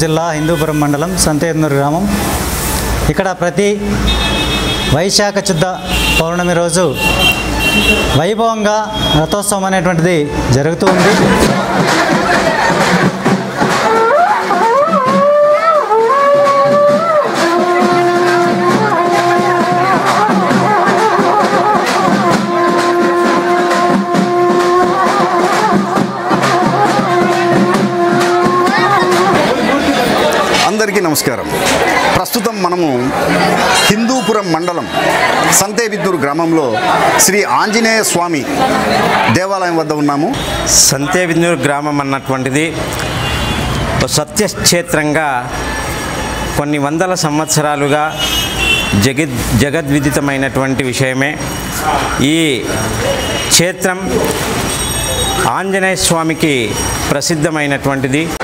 జిల్లా హిందూపురం మండలం సంతేందూరు గ్రామం ఇక్కడ ప్రతి వైశాఖ శుద్ధ పౌర్ణమి రోజు వైభవంగా రథోత్సవం అనేటువంటిది జరుగుతూ ఉంది అందరికీ నమస్కారం ప్రస్తుతం మనము హిందూపురం మండలం సంతేబిద్దూరు గ్రామంలో శ్రీ ఆంజనేయ స్వామి దేవాలయం వద్ద ఉన్నాము సంతేబిందూరు గ్రామం అన్నటువంటిది ఒక సత్యక్షేత్రంగా కొన్ని వందల సంవత్సరాలుగా జగద్ జగద్విదితమైనటువంటి విషయమే ఈ క్షేత్రం ఆంజనేయ స్వామికి ప్రసిద్ధమైనటువంటిది